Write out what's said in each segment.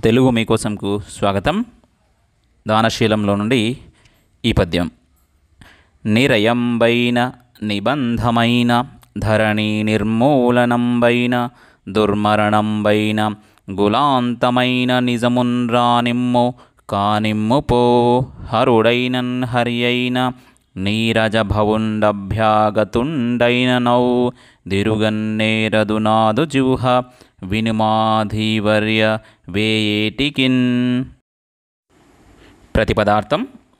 తెలుగు మీకోసంకు స్వాగతం దానశీలంలో నుండి ఈ పద్యం నిరయంబైన నిబంధమైన ధరణి నిర్మూలనంబైన దుర్మరణంబైన గులాంతమైన నిజమున్ రానిమ్ము కానిమ్ము పో హరుడైనన్ హరియైన నీరజభవుండభ్యాగతుండైన నౌ దిరుగన్నేరదు నాదు జిహ్వ వినుమాధీవర్య వేయేటికిన్ ప్రతిపదార్థం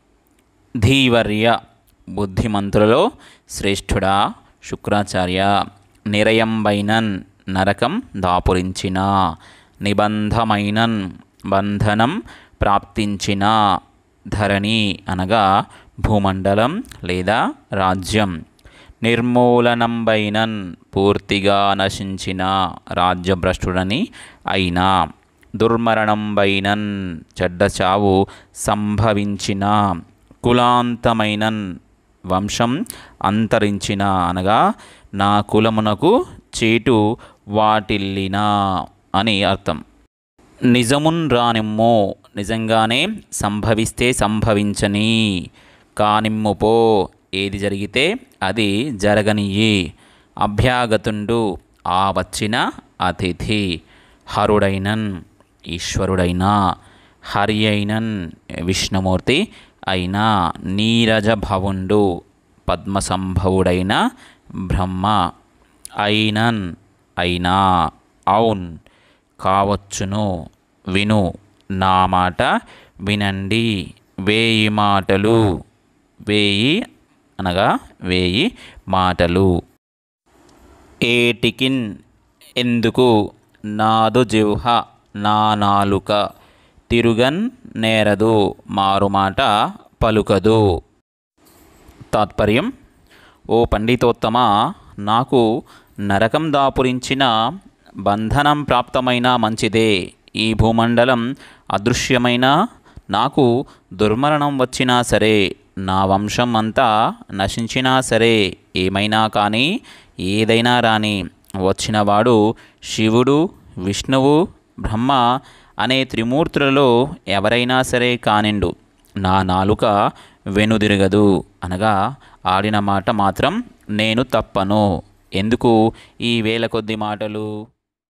ధీవర్య బుద్ధిమంతులలో శ్రేష్ఠుడా శుక్రాచార్య నిరయంబైనన్ నరకం దాపురించిన నిబంధమైనన్ బంధనం ప్రాప్తించిన ధరణి అనగా భూమండలం లేదా రాజ్యం నిర్మూలనంబైనన్ పూర్తిగా నశించిన రాజ్యభ్రష్టుడని అయినా దుర్మరణంబైనన్ చెడ్డ చావు సంభవించిన కులాంతమైనన్ వంశం అంతరించిన అనగా నా కులమునకు చేటు వాటిల్లిన అని అర్థం నిజమున్ రానిమ్ము నిజంగానే సంభవిస్తే సంభవించని కానిమ్ముపో ఏది జరిగితే అది జరగనియ్యి అభ్యాగతుండు ఆ వచ్చిన అతిథి హరుడైనన్ ఈశ్వరుడైన హరి అయినన్ విష్ణుమూర్తి అయినా నీరజభవుండు పద్మసంభవుడైన బ్రహ్మ అయినన్ అయినా అవున్ కావచ్చును విను నా మాట వినండి వేయి మాటలు వేయి అనగా వేయి మాటలు ఏటికిన్ ఎందుకు నాదు జిహ్వ నా నాలుక తిరుగన్ నేరదు మారుమాట పలుకదు తాత్పర్యం ఓ పండితోత్తమ నాకు నరకం దాపురించిన బంధనం ప్రాప్తమైన మంచిదే ఈ భూమండలం అదృశ్యమైన నాకు దుర్మరణం వచ్చినా సరే నా వంశం అంతా నశించినా సరే ఏమైనా కానీ ఏదైనా రాని వచ్చినవాడు శివుడు విష్ణువు బ్రహ్మ అనే త్రిమూర్తులలో ఎవరైనా సరే కానిండు నా నాలుక వెనుదిరగదు అనగా ఆడిన మాట మాత్రం నేను తప్పను ఎందుకు ఈ వేల కొద్ది మాటలు